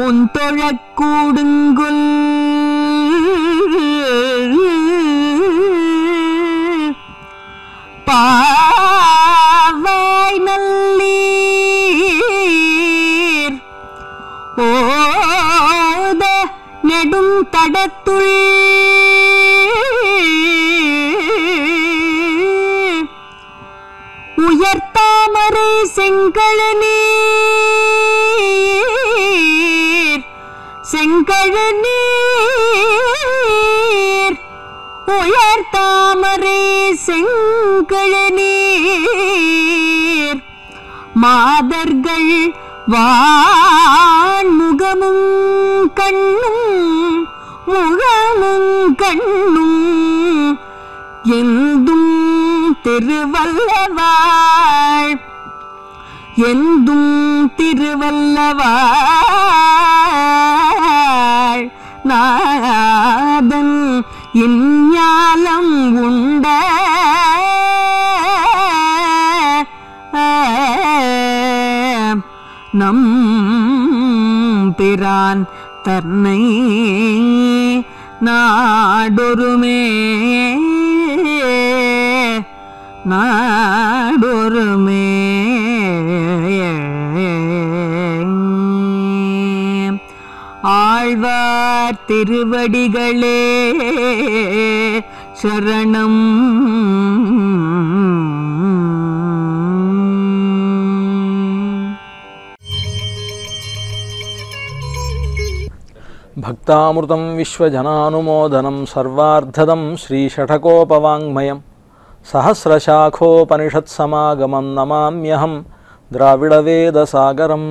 பூந்தொழக் கூடுங்குல் பாவாய் நல்லீர் ஓத நெடும் தடத்துள் உயர்த்தாமரை செங்கழநீர் செங்கழநீர் உயர்த்தாமரை செங்கழநீர் மாதர்கள் வான்முகமும் கண்ணும் முகமும் கண்ணும் எந்தும் திருவல்லவாள் எந்தும் திருவல்லவாள் நாதன் இஞ்ஞாலம் உண்ட நம் பிரான் தன்னை நாடொருமே நாடொருமே ஆழ்வார் திருவடிகளே சரணம் భక్తామృతం విశ్వజనానుమోదనం సర్వార్ధదం శ్రీషఠకోపవాङ्మయం సహస్రశాఖోపనిషత్సమాగమం నమామ్యహం ద్రావిడవేదసాగరం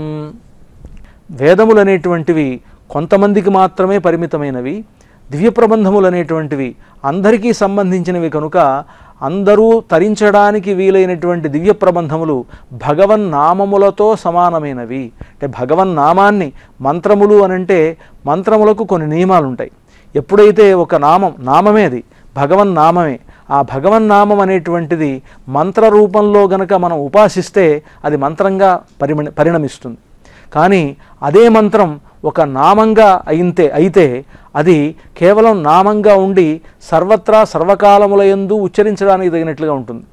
వేదములనేటువంటివి కొంతమందికి మాత్రమే పరిమితమైనవి దివ్య ప్రబంధములు అనేటువంటివి అందరికీ సంబంధించినవి కనుక అందరూ తరించడానికి వీలైనటువంటి దివ్య ప్రబంధములు భగవన్ నామములతో సమానమైనవి అంటే భగవన్ నామాన్ని మంత్రములు అనంటే మంత్రములకు కొన్ని నియమాలు ఉంటాయి ఎప్పుడైతే ఒక నామం నామమే అది భగవన్ నామమే ఆ భగవన్ నామం అనేటువంటిది మంత్ర రూపంలో గనక మనం ఉపాసిస్తే అది మంత్రంగా పరిమణి పరిణమిస్తుంది కానీ అదే మంత్రం ఒక నామంగా అయితే అయితే అది కేవలం నామంగా ఉండి సర్వత్రా సర్వకాలములయందు ఉచ్చరించడానికి తగినట్లుగా ఉంటుంది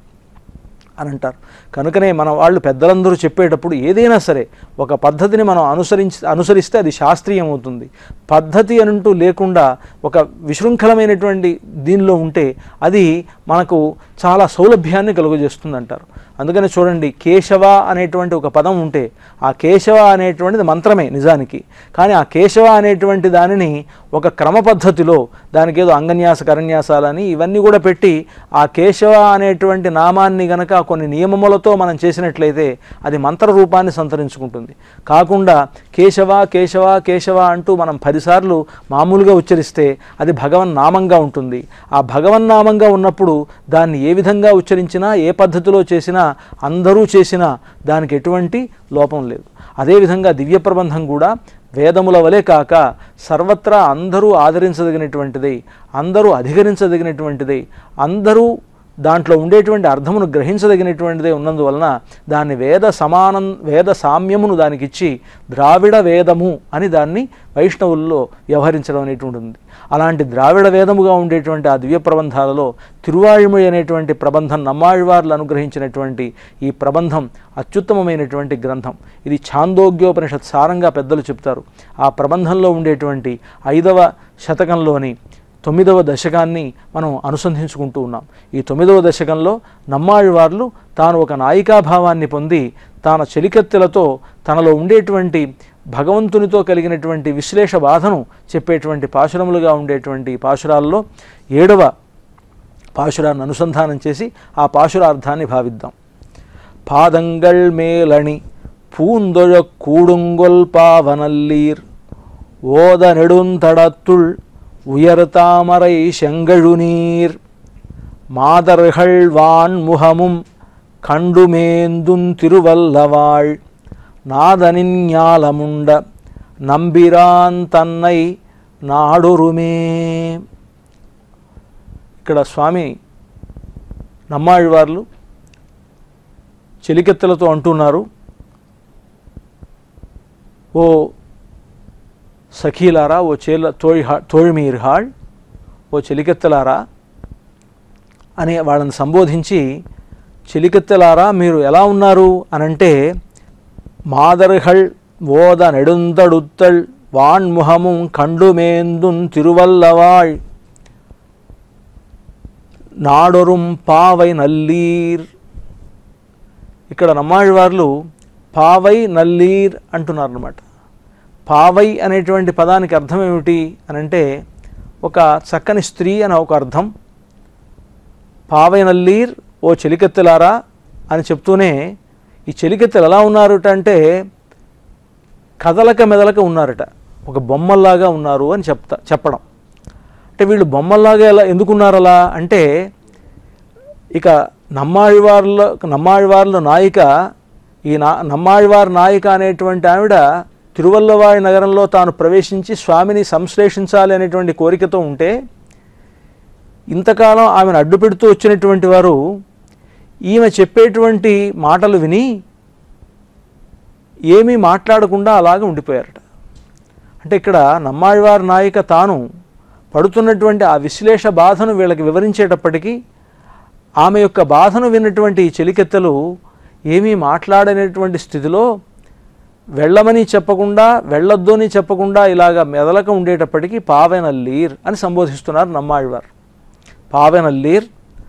అని అంటారు కనుకనే మన వాళ్ళు పెద్దలందరూ చెప్పేటప్పుడు ఏదైనా సరే ఒక పద్ధతిని మనం అనుసరించి అనుసరిస్తే అది శాస్త్రీయం అవుతుంది పద్ధతి అనంటూ లేకుండా ఒక విశృంఖలమైనటువంటి దీనిలో ఉంటే అది మనకు చాలా సౌలభ్యాన్ని కలుగజేస్తుంది అంటారు అందుకని చూడండి కేశవ అనేటువంటి ఒక పదం ఉంటే ఆ కేశవ అనేటువంటిది మంత్రమే నిజానికి కానీ ఆ కేశవ అనేటువంటి దానిని ఒక క్రమ పద్ధతిలో దానికి ఏదో అంగన్యాస కరన్యాసాలని ఇవన్నీ కూడా పెట్టి ఆ కేశవ అనేటువంటి నామాన్ని గనక కొన్ని నియమములతో మనం చేసినట్లయితే అది మంత్ర రూపాన్ని సంతరించుకుంటుంది కాకుండా కేశవ కేశవ కేశవ అంటూ మనం పదిసార్లు మామూలుగా ఉచ్చరిస్తే అది భగవన్ నామంగా ఉంటుంది ఆ భగవన్ నామంగా ఉన్నప్పుడు దాన్ని ఏ విధంగా ఉచ్చరించినా ఏ పద్ధతిలో చేసినా అందరూ చేసినా దానికి ఎటువంటి లోపం లేదు అదేవిధంగా దివ్య ప్రబంధం కూడా వేదముల వలె కాక సర్వత్రా అందరూ ఆదరించదగినటువంటిది అందరూ అధిగరించదగినటువంటిది అందరూ దాంట్లో ఉండేటువంటి అర్థమును గ్రహించదగినటువంటిదే ఉన్నందువలన దాన్ని వేద సమానం వేద సామ్యమును దానికిచ్చి ద్రావిడ వేదము అని దాన్ని వైష్ణవుల్లో వ్యవహరించడం అనేటువంటి ఉంది అలాంటి ద్రావిడ వేదముగా ఉండేటువంటి ఆ దివ్య ప్రబంధాలలో తిరువాయుమొഴി అనేటువంటి ప్రబంధం నమ్మాళ్వార్లు అనుగ్రహించినటువంటి ఈ ప్రబంధం అత్యుత్తమమైనటువంటి గ్రంథం ఇది ఛాందోగ్యోపనిషత్ సారంగా పెద్దలు చెప్తారు ఆ ప్రబంధంలో ఉండేటువంటి ఐదవ శతకంలోని తొమ్మిదవ దశకాన్ని మనం అనుసంధించుకుంటూ ఉన్నాం ఈ తొమ్మిదవ దశకంలో నమ్మాళ్వార్లు తాను ఒక నాయికాభావాన్ని పొంది తాన చెలికత్తెలతో తనలో ఉండేటువంటి భగవంతునితో కలిగినటువంటి విశ్లేష బాధను చెప్పేటువంటి పాశురములుగా ఉండేటువంటి పాశురాల్లో ఏడవ పాశురాన్ని అనుసంధానం చేసి ఆ పాశురార్థాన్ని భావిద్దాం பாதங்கள் மேலணி பூந்தொழக் கூடுங்கொல் பாவனல்லீர் ஓத நெடுந்தடத்துள் உயர்தாமரை செங்கழுநீர் மாதர்கள் வான்முகமும் கண்டுமேந்துன் திருவல்லவாள் நாதனின் ஞாலமுண்ட நம்பிரான் தன்னை నాడొరుమే ఇక్కడ స్వామి నమ్మాళ్ళవార్లు చెలికెత్తలతో అంటున్నారు ఓ సఖీలారా ఓ చేల తోళి తోழிమీర్హాళ్ ఓ చెలికెత్తలారా అని వాళ్ళని సంబోధించి చెలికెత్తలారా మీరు ఎలా ఉన్నారు అనంటే మాదర్హళ్ ఓద నెడుంతడుత్తళ్ వాణ్ముహముం కండుమేందున్ తిరువల్లవాళ్ నాడొరుం పావై నల్లీర్ ఇక్కడ నమ్మాళ్ళవార్లు పావై నల్లీర్ అంటున్నారు అనమాట పావై అనేటువంటి పదానికి అర్థం ఏమిటి అని అంటే ఒక చక్కని స్త్రీ అని ఒక అర్థం పావై నల్లీర్ ఓ చెలికెత్తెలారా అని చెప్తూనే ఈ చెలికెత్తెలు ఎలా ఉన్నారుట అంటే కదలక మెదలక ఉన్నారట ఒక బొమ్మల్లాగా ఉన్నారు అని చెప్తా చెప్పడం అంటే వీళ్ళు బొమ్మల్లాగా ఎలా ఎందుకున్నారు అలా అంటే ఇక నమ్మాళ్ళవార్లో నమ్మాళ్ళవార్ల నాయిక ఈ నా నమ్మాళ్ళవారి నాయిక అనేటువంటి ఆవిడ తిరువల్లవారి నగరంలో తాను ప్రవేశించి స్వామిని సంశ్లేషించాలి అనేటువంటి కోరికతో ఉంటే ఇంతకాలం ఆమెను అడ్డుపెడుతూ వచ్చినటువంటి వారు ఈమె చెప్పేటువంటి మాటలు విని ఏమీ మాట్లాడకుండా అలాగే ఉండిపోయారట అంటే ఇక్కడ నమ్మాళ్ళవారి నాయిక తాను పడుతున్నటువంటి ఆ విశ్లేష బాధను వీళ్ళకి వివరించేటప్పటికీ ఆమె యొక్క బాధను విన్నటువంటి ఈ చెలికెత్తలు ఏమీ మాట్లాడనేటువంటి స్థితిలో వెళ్ళమని చెప్పకుండా వెళ్ళొద్దు అని చెప్పకుండా ఇలాగ మెదలక ఉండేటప్పటికీ పావెనల్లీర్ అని సంబోధిస్తున్నారు నమ్మాళ్వార్ పావెనల్లీర్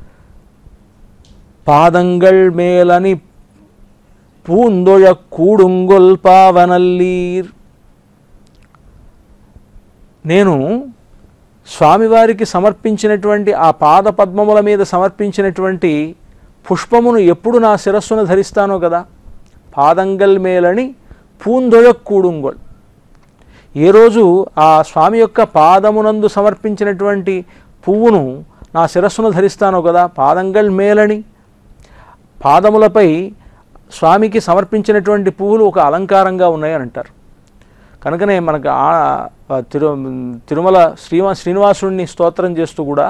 పాదంగళ్ మేలని పూందొழ కూడుంగొల్ పావనల్లీర్ నేను స్వామివారికి సమర్పించినటువంటి ఆ పాద పద్మముల మీద సమర్పించినటువంటి పుష్పమును ఎప్పుడు నా శిరస్సున ధరిస్తానో కదా పాదంగల్ మేలని పూందొഴక్కూడుంగొల్ ఏ రోజు ఆ స్వామి యొక్క పాదమునందు సమర్పించినటువంటి పువ్వును నా శిరస్సును ధరిస్తానో కదా పాదంగల్ మేలని పాదములపై స్వామికి సమర్పించినటువంటి పువ్వులు ఒక అలంకారంగా ఉన్నాయని అంటారు కనుకనే మనకు ఆ- ఆ తిరు తిరుమల శ్రీవా శ్రీనివాసుడిని స్తోత్రం చేస్తూ కూడా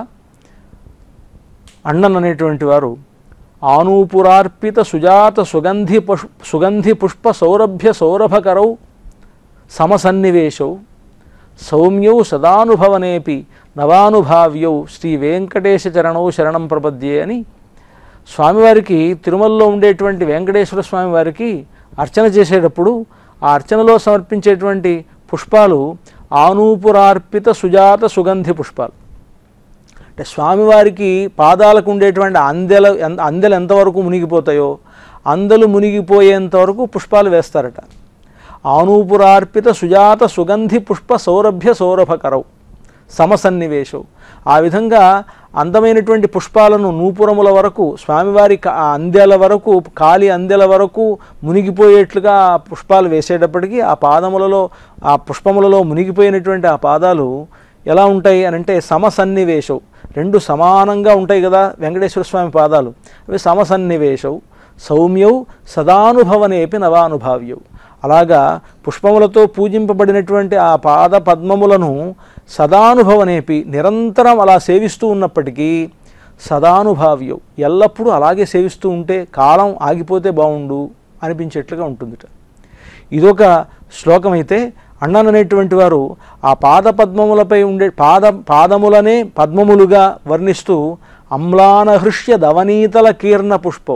అಣ್ಣన్ అనేటువంటి వారు ఆనూపురార్పిత సుజాత సుగంధి పుష్ సుగంధి పుష్ప సౌరభ్య సౌరభకరౌ సమసన్నివేశౌ సౌమ్యౌ సదానుభవనేపి నవానుభావ్యౌ శ్రీ వెంకటేశ చరణౌ శరణం ప్రపద్యే అని స్వామివారికి తిరుమలలో ఉండేటువంటి వెంకటేశ్వర స్వామి వారికి అర్చన చేసేటప్పుడు ఆ అర్చనలో సమర్పించేటువంటి పుష్పాలు ఆనూపురార్పిత సుజాత సుగంధి పుష్పాలు అంటే స్వామివారికి పాదాలకు ఉండేటువంటి అందెల ఎన్- అందెలు ఎంతవరకు మునిగిపోతాయో అందెలు మునిగిపోయేంత వరకు పుష్పాలు వేస్తారట ఆనూపురార్పిత సుజాత సుగంధి పుష్ప సౌరభ్య సౌరభకరవు సమసన్నివేశం ఆ విధంగా అందమైనటువంటి పుష్పాలను నూపురముల వరకు స్వామివారి క- ఆ అందెల వరకు కాలి అందెల వరకు మునిగిపోయేట్లుగా ఆ పుష్పాలు వేసేటప్పటికీ ఆ పాదములలో ఆ పుష్పములలో మునిగిపోయినటువంటి ఆ పాదాలు ఎలా ఉంటాయి అని అంటే సమసన్నివేశం రెండు సమానంగా ఉంటాయి కదా వెంకటేశ్వర స్వామి పాదాలు అవి సమసన్నివేశం సౌమ్యౌ సదానుభవనేపి నవానుభావ్యౌ అలాగా పుష్పములతో పూజింపబడినటువంటి ఆ పాద పద్మములను సదానుభవనేపి నిరంతరం అలా సేవిస్తూ ఉన్నప్పటికీ సదానుభావ్యం ఎల్లప్పుడూ అలాగే సేవిస్తూ ఉంటే కాలం ఆగిపోతే బాగుండు అనిపించేట్లుగా ఉంటుందిట ఇదొక శ్లోకం అయితే అన్నన్ అనేటువంటి వారు ఆ పాద పద్మములపై ఉండే పాద పాదములనే పద్మములుగా వర్ణిస్తూ అమ్లానహృష్య దవనీతల కీర్ణ పుష్పౌ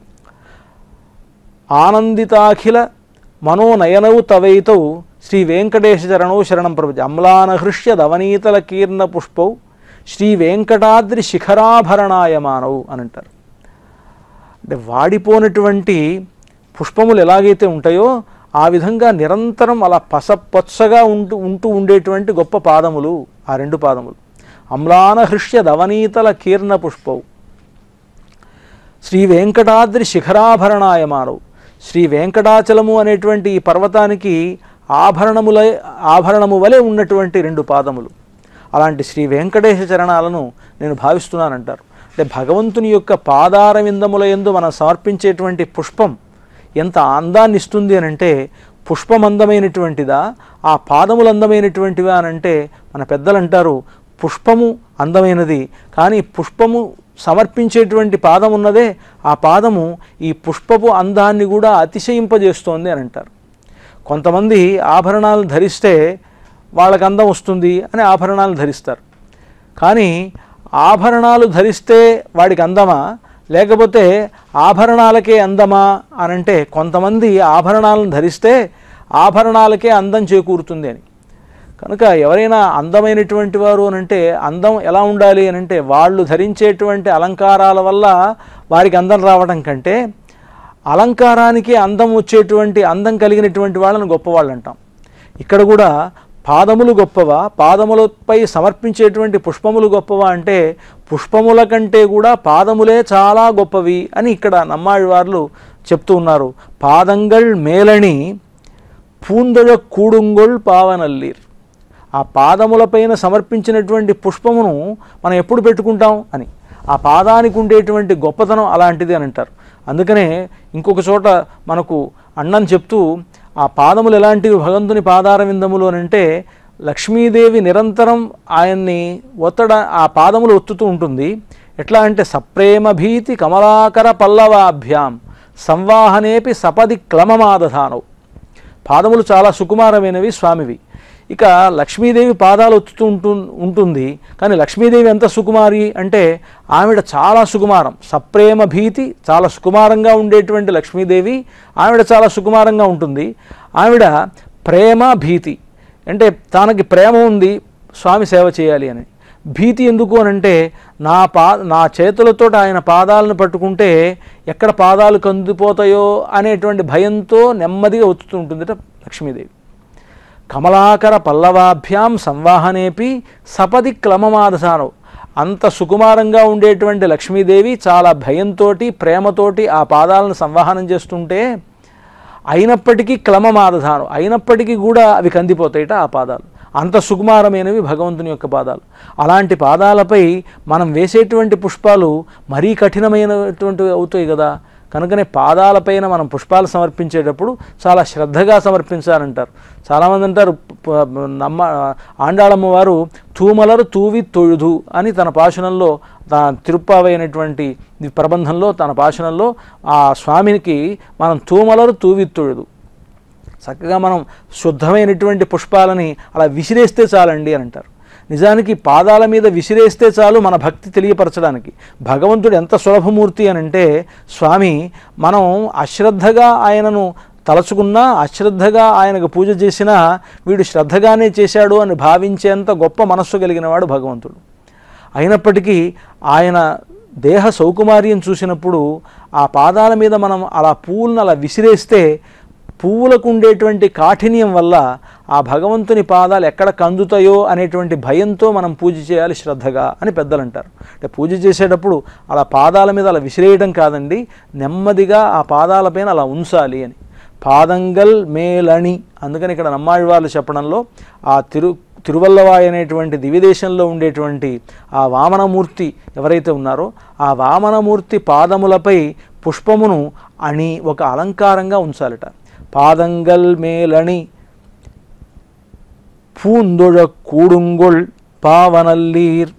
ఆనందితాఖిల మనోనయనవు తవైతౌ శ్రీ వెంకటేశ చరణౌ శరణం ప్రపంచ అమ్లానహృష్య దవనీతల కీర్ణ పుష్పౌ శ్రీ వెంకటాద్రి శిఖరాభరణాయమానవు అని అంటారు అంటే వాడిపోనటువంటి పుష్పములు ఎలాగైతే ఉంటాయో ఆ విధంగా నిరంతరం అలా పసపచ్చగా ఉంటూ ఉంటూ ఉండేటువంటి గొప్ప పాదములు ఆ రెండు పాదములు అమ్లానహృష్య దవనీతల కీర్ణ పుష్పవు శ్రీ వెంకటాద్రి శిఖరాభరణాయమానవు శ్రీ వెంకటాచలము అనేటువంటి ఈ పర్వతానికి ఆభరణముల ఆభరణము వలె ఉన్నటువంటి రెండు పాదములు అలాంటి శ్రీ వెంకటేశ చరణాలను నేను భావిస్తున్నానంటారు అంటే భగవంతుని యొక్క పాదారవిందముల యందు మనం సమర్పించేటువంటి పుష్పం ఎంత అందాన్ని ఇస్తుంది అని అంటే పుష్పం అందమైనటువంటిదా ఆ పాదములు అందమైనటువంటివా అని అంటే మన పెద్దలు అంటారు పుష్పము అందమైనది కానీ పుష్పము సమర్పించేటువంటి పాదం ఉన్నదే ఆ పాదము ఈ పుష్పపు అందాన్ని కూడా అతిశయింపజేస్తోంది అని అంటారు కొంతమంది ఆభరణాలు ధరిస్తే వాళ్ళకి అందం వస్తుంది అని ఆభరణాలు ధరిస్తారు కానీ ఆభరణాలు ధరిస్తే వాడికి అందమా లేకపోతే ఆభరణాలకే అందమా అని అంటే కొంతమంది ఆభరణాలను ధరిస్తే ఆభరణాలకే అందం చేకూరుతుంది అని కనుక ఎవరైనా అందమైనటువంటి వారు అని అంటే అందం ఎలా ఉండాలి అని అంటే వాళ్ళు ధరించేటువంటి అలంకారాల వల్ల వారికి అందం రావడం కంటే అలంకారానికి అందం వచ్చేటువంటి అందం కలిగినటువంటి వాళ్ళని గొప్పవాళ్ళు అంటాం ఇక్కడ కూడా పాదములు గొప్పవా పాదములపై సమర్పించేటువంటి పుష్పములు గొప్పవా అంటే పుష్పముల కంటే కూడా పాదములే చాలా గొప్పవి అని ఇక్కడ నమ్మాళ్ళవార్లు చెప్తూ ఉన్నారు పాదంగల్ మేలని పూందొழ కూడుంగొల్ పావనల్లీర్ ఆ పాదములపైన సమర్పించినటువంటి పుష్పమును మనం ఎప్పుడు పెట్టుకుంటాం అని ఆ పాదానికి ఉండేటువంటి గొప్పతనం అలాంటిది అని అంటారు అందుకనే ఇంకొక చోట మనకు అన్నం చెప్తూ ఆ పాదములు ఎలాంటివి భగవంతుని పాదార విందములు అని అంటే లక్ష్మీదేవి నిరంతరం ఆయన్ని ఒత్తడ ఆ పాదములు ఒత్తుతూ ఉంటుంది ఎట్లా అంటే సప్రేమ భీతి కమలాకర పల్లవాభ్యాం సంవాహనేపి సపది క్లమమాదధానవు పాదములు చాలా సుకుమారమైనవి స్వామివి ఇక లక్ష్మీదేవి పాదాలు ఒత్తుతూ ఉంటు ఉంటుంది కానీ లక్ష్మీదేవి ఎంత సుకుమారి అంటే ఆవిడ చాలా సుకుమారం సప్రేమ భీతి చాలా సుకుమారంగా ఉండేటువంటి లక్ష్మీదేవి ఆవిడ చాలా సుకుమారంగా ఉంటుంది ఆవిడ ప్రేమ భీతి అంటే తనకి ప్రేమ ఉంది స్వామి సేవ చేయాలి అని భీతి ఎందుకు అని అంటే నా పా నా చేతులతో ఆయన పాదాలను పట్టుకుంటే ఎక్కడ పాదాలు కందిపోతాయో అనేటువంటి భయంతో నెమ్మదిగా ఒత్తుతూ ఉంటుందిట లక్ష్మీదేవి కమలాకర పల్లవాభ్యాం సంవాహనేపి సపది క్లమమాదసానవు అంత సుకుమారంగా ఉండేటువంటి లక్ష్మీదేవి చాలా భయంతోటి ప్రేమతోటి ఆ పాదాలను సంవాహనం చేస్తుంటే అయినప్పటికీ క్లమమాదధానం అయినప్పటికీ కూడా అవి కందిపోతాయిట ఆ పాదాలు అంత సుకుమారమైనవి భగవంతుని యొక్క పాదాలు అలాంటి పాదాలపై మనం వేసేటువంటి పుష్పాలు మరీ కఠినమైనటువంటివి అవుతాయి కదా కనుకనే పాదాలపైన మనం పుష్పాలు సమర్పించేటప్పుడు చాలా శ్రద్ధగా సమర్పించాలంటారు చాలామంది అంటారు ప- నమ్మ ఆండాళమ్మ వారు తూమలరు తూవి తొഴുదు అని తన పాశనంలో తా తిరుప్పావై అనేటువంటి ఈ ప్రబంధంలో తన పాశనంలో ఆ స్వామికి మనం తూమలరు తూవి తొഴുదు చక్కగా మనం శుద్ధమైనటువంటి పుష్పాలని అలా విసిరేస్తే చాలండి అని అంటారు నిజానికి పాదాల మీద విసిరేస్తే చాలు మన భక్తి తెలియపరచడానికి భగవంతుడు ఎంత సులభమూర్తి అని అంటే స్వామి మనం అశ్రద్ధగా ఆయనను తలచుకున్నా అశ్రద్ధగా ఆయనకు పూజ చేసినా వీడు శ్రద్ధగానే చేశాడు అని భావించేంత గొప్ప మనస్సు కలిగినవాడు భగవంతుడు అయినప్పటికీ ఆయన దేహ సౌకుమార్యం చూసినప్పుడు ఆ పాదాల మీద మనం అలా పువ్వులను అలా విసిరేస్తే పువ్వులకు ఉండేటువంటి కాఠిన్యం వల్ల ఆ భగవంతుని పాదాలు ఎక్కడ కందుతాయో అనేటువంటి భయంతో మనం పూజ చేయాలి శ్రద్ధగా అని పెద్దలు అంటారు అంటే పూజ చేసేటప్పుడు అలా పాదాల మీద అలా విసిరేయడం కాదండి నెమ్మదిగా ఆ పాదాలపైన అలా ఉంచాలి అని పాదంగల్ మేలని అందుకని ఇక్కడ నమ్మాళ్ళవాళ్ళు చెప్పడంలో ఆ తిరు తిరువల్లవాయి అనేటువంటి దివిదేశంలో ఉండేటువంటి ఆ వామనమూర్తి ఎవరైతే ఉన్నారో ఆ వామనమూర్తి పాదములపై పుష్పమును అని ఒక అలంకారంగా ఉంచాలట పాదంగల్ మేలని పూందొழ కూడుంగొల్ పావనల్లీర్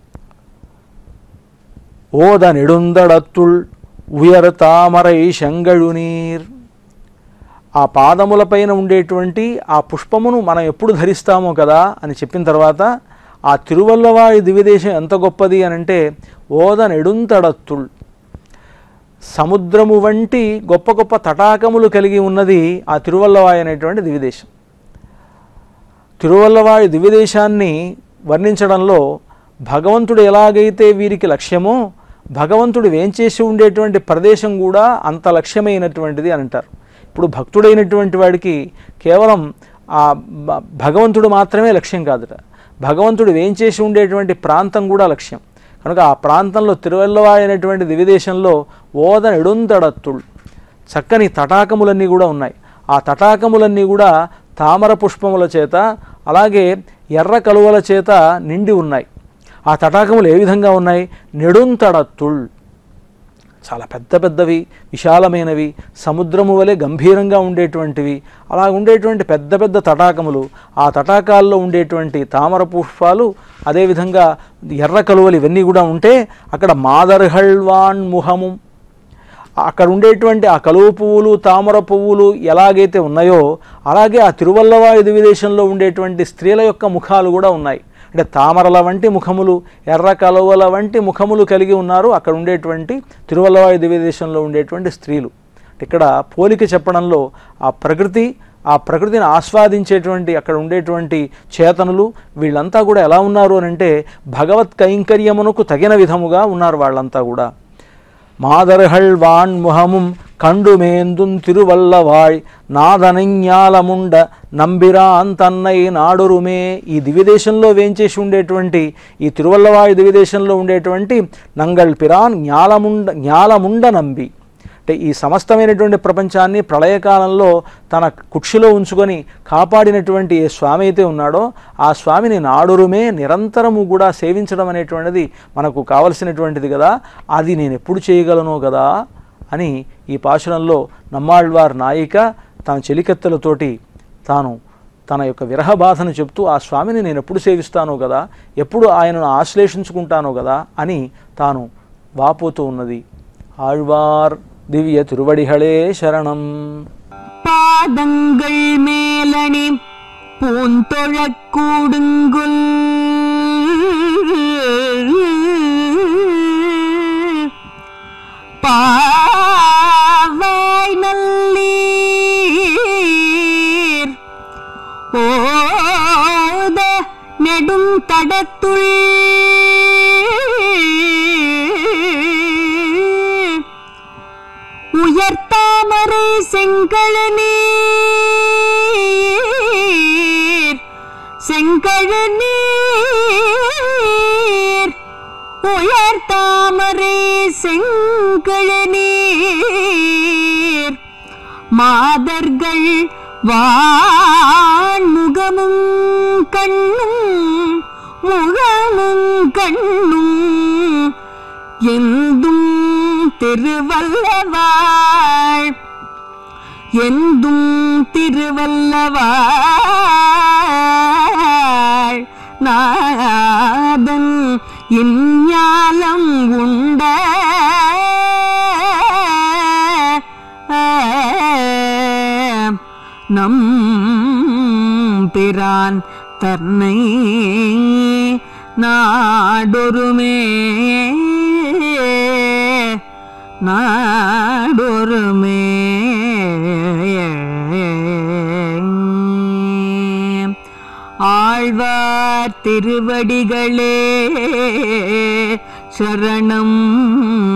ఓద నెడుందడత్తుల్ ఉయర్ తామరై శంగళునీర్ ఆ పాదములపైన ఉండేటువంటి ఆ పుష్పమును మనం ఎప్పుడు ధరిస్తామో కదా అని చెప్పిన తర్వాత ఆ తిరువల్లవారి దివ్యదేశం ఎంత గొప్పది అని అంటే ఓద నెడుంతడత్తుల్ సముద్రము వంటి గొప్ప గొప్ప తటాకములు కలిగి ఉన్నది ఆ తిరువల్లవాయి అనేటువంటి దివ్యదేశం తిరువల్లవారి దివ్యదేశాన్ని వర్ణించడంలో భగవంతుడు ఎలాగైతే వీరికి లక్ష్యమో భగవంతుడు వేంచేసి ఉండేటువంటి ప్రదేశం కూడా అంత లక్ష్యమైనటువంటిది అని అంటారు ఇప్పుడు భక్తుడైనటువంటి వాడికి కేవలం ఆ భ- భగవంతుడు మాత్రమే లక్ష్యం కాదుట భగవంతుడు వేంచేసి ఉండేటువంటి ప్రాంతం కూడా లక్ష్యం కనుక ఆ ప్రాంతంలో తిరువల్లవాయి అనేటువంటి దివ్యదేశంలో ఓద నెడుంతడత్తుళ్ళు చక్కని తటాకములన్నీ కూడా ఉన్నాయి ఆ తటాకములన్నీ కూడా తామర పుష్పముల చేత అలాగే ఎర్ర కలువల చేత నిండి ఉన్నాయి ఆ తటాకములు ఏ విధంగా ఉన్నాయి నెడుంతడత్తుళ్ చాలా పెద్ద పెద్దవి విశాలమైనవి సముద్రము వలె గంభీరంగా ఉండేటువంటివి అలా ఉండేటువంటి పెద్ద పెద్ద తటాకములు ఆ తటాకాల్లో ఉండేటువంటి తామర పుష్పాలు అదేవిధంగా ఎర్ర కలువలు ఇవన్నీ కూడా ఉంటే అక్కడ మాదర్హళ్వాన్ ముహము అక్కడ ఉండేటువంటి ఆ కలువ పువ్వులు తామర పువ్వులు ఎలాగైతే ఉన్నాయో అలాగే ఆ తిరువల్లవాయు దివిదేశంలో ఉండేటువంటి స్త్రీల యొక్క ముఖాలు కూడా ఉన్నాయి అంటే తామరల వంటి ముఖములు ఎర్ర కలువల వంటి ముఖములు కలిగి ఉన్నారు అక్కడ ఉండేటువంటి తిరువల్లవాయు దివిదేశంలో ఉండేటువంటి స్త్రీలు ఇక్కడ పోలిక చెప్పడంలో ఆ ప్రకృతి ఆ ప్రకృతిని ఆస్వాదించేటువంటి అక్కడ ఉండేటువంటి చేతనులు వీళ్ళంతా కూడా ఎలా ఉన్నారు అని అంటే భగవత్ కైంకర్యమునకు తగిన విధముగా ఉన్నారు వాళ్ళంతా కూడా మాదర్హళ్ వాణ్ ముహముం కండుమేందున్ తిరువల్లవాళ్ నాదనజ్ఞాలముండ నంబిరాన్ తన్నై నాడురుమే ఈ దివ్యదేశంలో వేంచేసి ఉండేటువంటి ఈ తిరువల్లవాయు దివ్యదేశంలో ఉండేటువంటి నంగళ్ పిరాన్ జ్ఞాలముండ జ్ఞాలముండ నంబి అంటే ఈ సమస్తమైనటువంటి ప్రపంచాన్ని ప్రళయకాలంలో తన కుక్షిలో ఉంచుకొని కాపాడినటువంటి ఏ స్వామి అయితే ఉన్నాడో ఆ స్వామిని నాడురుమే నిరంతరము కూడా సేవించడం అనేటువంటిది మనకు కావలసినటువంటిది కదా అది నేను ఎప్పుడు చేయగలను కదా అని ఈ పాశురంలో నమ్మాళ్వార్ నాయిక తన చెలికత్తెలతోటి తాను తన యొక్క విరహ బాధను చెప్తూ ఆ స్వామిని నేను ఎప్పుడు సేవిస్తానో కదా ఎప్పుడు ఆయనను ఆశ్లేషించుకుంటానో కదా అని తాను వాపోతూ ఉన్నది ఆళ్వార్ దివ్య తిరువడిహళే శరణం பாதங்கள் மேலணி பூந்தொழக் கூடுங்குல் பாவாய் நல்லீர் ஓத நெடும் தடத்துள் உயர்த்தாமரை செங்கழநீர் செங்கழநீர் உயர்த்தாமரை செங்கழநீர் மாதர்கள் வான்முகமும் கண்ணும் முகமும் கண்ணும் எந்தும் திருவல்லவாள் எந்தும் திருவல்லவாள் நாதன் இஞ்ஞாலம் உண்ட நம் பிரான் தன்னை நாடொருமே நாடொருமே ஆழ்வார் திருவடிகளே சரணம்